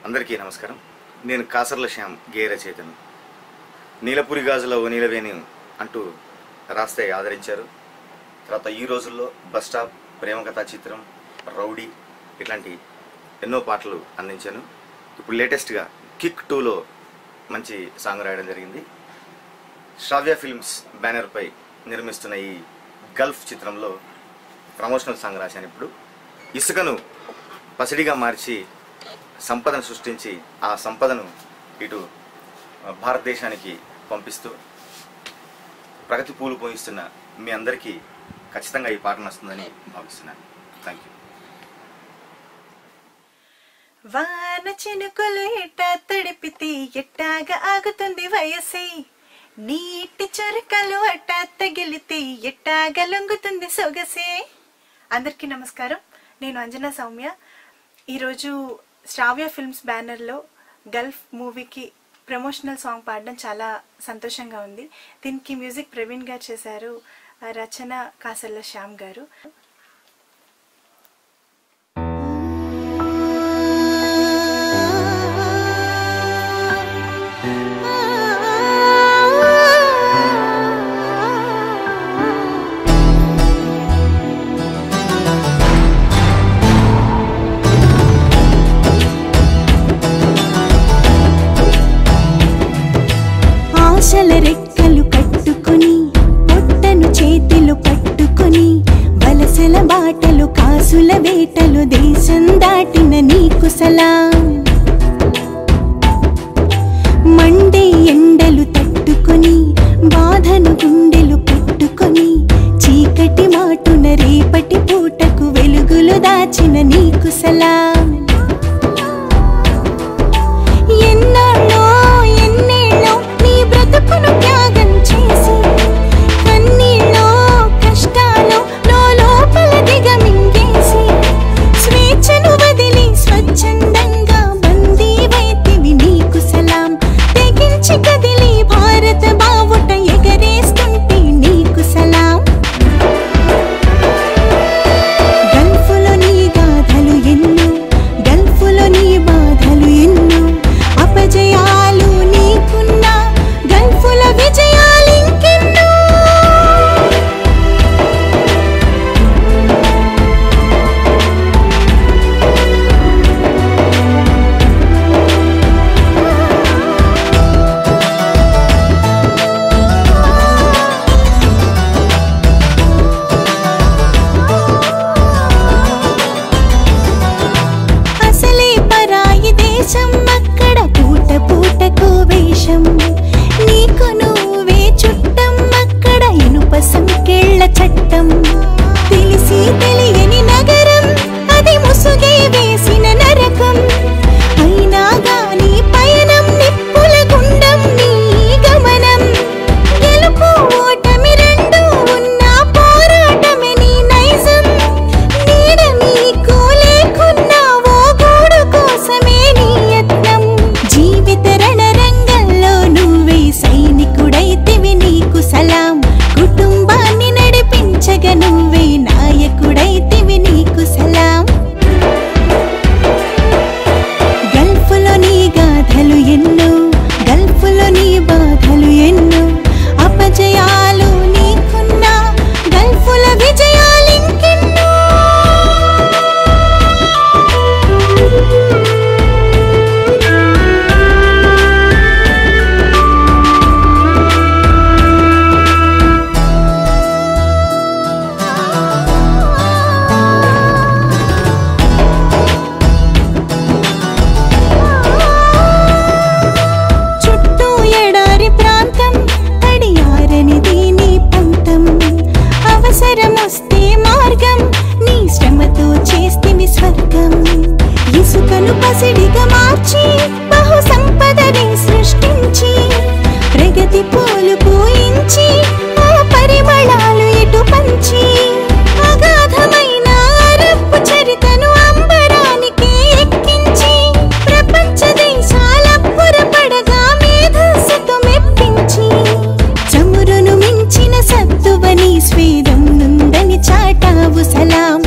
అందరికీ నమస్కారం నేను కాసర్ల శ్యామ్ గేయ రచయితను నీలపురి గాజుల ఓ నీలవేణి అంటూ రాస్తే ఆదరించారు తర్వాత ఈ రోజుల్లో బస్ స్టాప్ ప్రేమ కథా చిత్రం రౌడీ ఇట్లాంటి ఎన్నో పాటలు అందించాను ఇప్పుడు లేటెస్ట్గా కిక్ టూలో మంచి సాంగ్ రాయడం జరిగింది శ్రావ్య ఫిల్మ్స్ బ్యానర్పై నిర్మిస్తున్న ఈ గల్ఫ్ చిత్రంలో ప్రమోషనల్ సాంగ్ రాశాను ఇప్పుడు ఇసుకను పసిడిగా మార్చి సంపదను సృష్టించి ఆ సంపదను ఇటు భారతదేశానికి పంపిస్తూ ప్రగతి పూలు పోయిస్తున్న మీ అందరికీ ఖచ్చితంగా ఈ పాట నస్తుందని భావిస్తున్నాను థ్యాంక్ యూ వాన చినుకులు ఎట్ట తడిపితే ఎట్టాగా ఆగుతుంది వయసే నీటి చురకలు అట్ట తగిలితే ఎట్టాగా లొంగుతుంది సొగసే అందరికీ నమస్కారం నేను అంజనా సౌమ్య ఈరోజు శ్రావ్య ఫిల్మ్స్ బ్యానర్లో గల్ఫ్ మూవీకి ప్రమోషనల్ సాంగ్ పాడడం చాలా సంతోషంగా ఉంది దీనికి మ్యూజిక్ ప్రవీణ్ గారు చేశారు ఆ రచన కాసల్ల శ్యామ్ గారు ఆశల రెక్కలు కట్టుకొని పొట్టను చేతిలో పట్టుకొని వలసల బాటలు కాసుల వేటలు దేశం దాటిన నీకు సలాం మండే ఎండలు తట్టుకొని బాధను గుండెలు పెట్టుకొని చీకటి మాటున రేపటి పూటకు వెలుగులు దాచిన నీకు సలాం ఎన్నాళ్ళో ఎన్నేళ్ళో నీ బ్రతుకును త్యాగం చేసి కన్నీళ్ళో కష్టాలో లోపల దిగమింగేసి స్వేచ్ఛను వదిలి స్వచ్ఛందంగా బందీ వైతివి నీకు సలాం తెగించి కదిలి భారత బావుట ఎగరేస్తుంటే నీకు సలాం గల్ఫులో నీ గాథలు ఎన్నో గల్ఫులో నీ బాధలు ఎన్నో అపజయాలు నీకున్నా గల్ఫుల విజయాలు ఇంకెన్నో అసలే పరాయి దేశం అక్కడ పూట పూటకు వేషం నీకు నువ్వే చుట్టం అక్కడ ఇనుప సంకెళ్ళ చట్టం తెలిసి తెలియని నగరం అది ముసుగే వేసిన నరకం అయినా గాని పయనం నిప్పుల గుండం నీ గమనం గెలుపు ఓటమి రెండు ఉన్న పోరాటమే నీ నైజం నీడ నీకు లేకున్నా ఓ గూడు కోసమే నీ యత్నం జీవిత రణరంగంలో నువ్వే సైనికుడైతివి నీకు సలాం కుటుంబాన్ని నడిపించగ నువ్వే నాయకుడైతివి నీకు సలాం గల్ఫులో నీ గాథలు ఎన్నో గల్ఫులో నీ బాధలు ఎన్నో అపజయాలు నీకున్నా గల్ఫుల విజయాలు ఇంకెన్నో చుట్టూ ఎడారి ప్రాంతం తడియారని దీని పంతం అవసరమొస్తే మార్గం నీ శ్రమతో చేస్తివి స్వర్గం ఇసుకను పసిడిగా మార్చి బహు సంపదని సృష్టించి ప్రగతి పోలు పూయించి ఆ పరిమళాలు ఇటు పంచి అగాధమైన అరబ్బు చరితను అంబరానికి ఎక్కించి ప్రపంచ దేశాల పురపడగా మేధస్సుతో మెప్పించి చమురును మించిన సత్తువని స్వేదం నుందని చాటావు సలాం